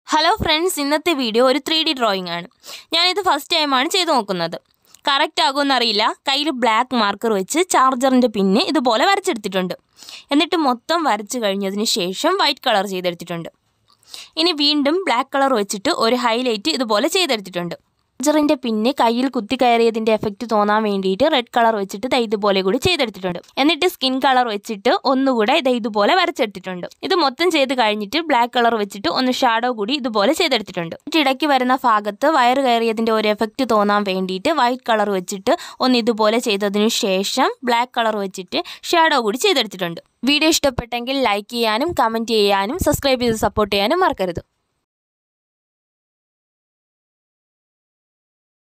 hello friends ഇന്നത്തെ video ഒരു three D drawing ആണ് ഞാനിത് ഫസ്റ്റ് ടൈമാണ് ചെയ്ത് നോക്കുന്നത് കറക്റ്റ് ആകുമെന്നറിയില്ല കയ്യിൽ ബ്ലാക്ക് മാർക്കർ വെച്ച് ചാർജറിൻ്റെ പിന്ന് ഇതുപോലെ വരച്ചെടുത്തിട്ടുണ്ട് എന്നിട്ട് മൊത്തം വരച്ച് കഴിഞ്ഞതിന് ശേഷം വൈറ്റ് കളർ ചെയ്തെടുത്തിട്ടുണ്ട് ഇനി വീണ്ടും ബ്ലാക്ക് കളർ വെച്ചിട്ട് ഒരു ഹൈലൈറ്റ് ഇതുപോലെ ചെയ്തെടുത്തിട്ടുണ്ട് ചാർജറിൻ്റെ പിന്ന് കയ്യിൽ കുത്തി കയറിയതിൻ്റെ എഫക്റ്റ് തോന്നാൻ വേണ്ടിയിട്ട് റെഡ് കളർ വെച്ചിട്ട് ദേ ഇതുപോലെ കൂടി ചെയ്തെടുത്തിട്ടുണ്ട് എന്നിട്ട് സ്കിൻ കളർ വെച്ചിട്ട് ഒന്നുകൂടെ ദേ ഇതുപോലെ വരച്ചെടുത്തിട്ടുണ്ട് ഇത് മൊത്തം ചെയ്ത് കഴിഞ്ഞിട്ട് ബ്ലാക്ക് കളർ വെച്ചിട്ട് ഒന്ന് ഷാഡോ കൂടി ഇതുപോലെ ചെയ്തെടുത്തിട്ടുണ്ട് എന്നിട്ട് ഇടയ്ക്ക് വരുന്ന ഭാഗത്ത് വയറ് കയറിയതിൻ്റെ ഒരു എഫക്റ്റ് തോന്നാൻ വേണ്ടിയിട്ട് വൈറ്റ് കളർ വെച്ചിട്ട് ഒന്ന് ഇതുപോലെ ചെയ്തതിനു ശേഷം ബ്ലാക്ക് കളർ വെച്ചിട്ട് ഷാഡോ കൂടി ചെയ്തെടുത്തിട്ടുണ്ട് വീഡിയോ ഇഷ്ടപ്പെട്ടെങ്കിൽ ലൈക്ക് ചെയ്യാനും കമൻറ്റ് ചെയ്യാനും സബ്സ്ക്രൈബ് ചെയ്ത് സപ്പോർട്ട് ചെയ്യാനും മറക്കരുത്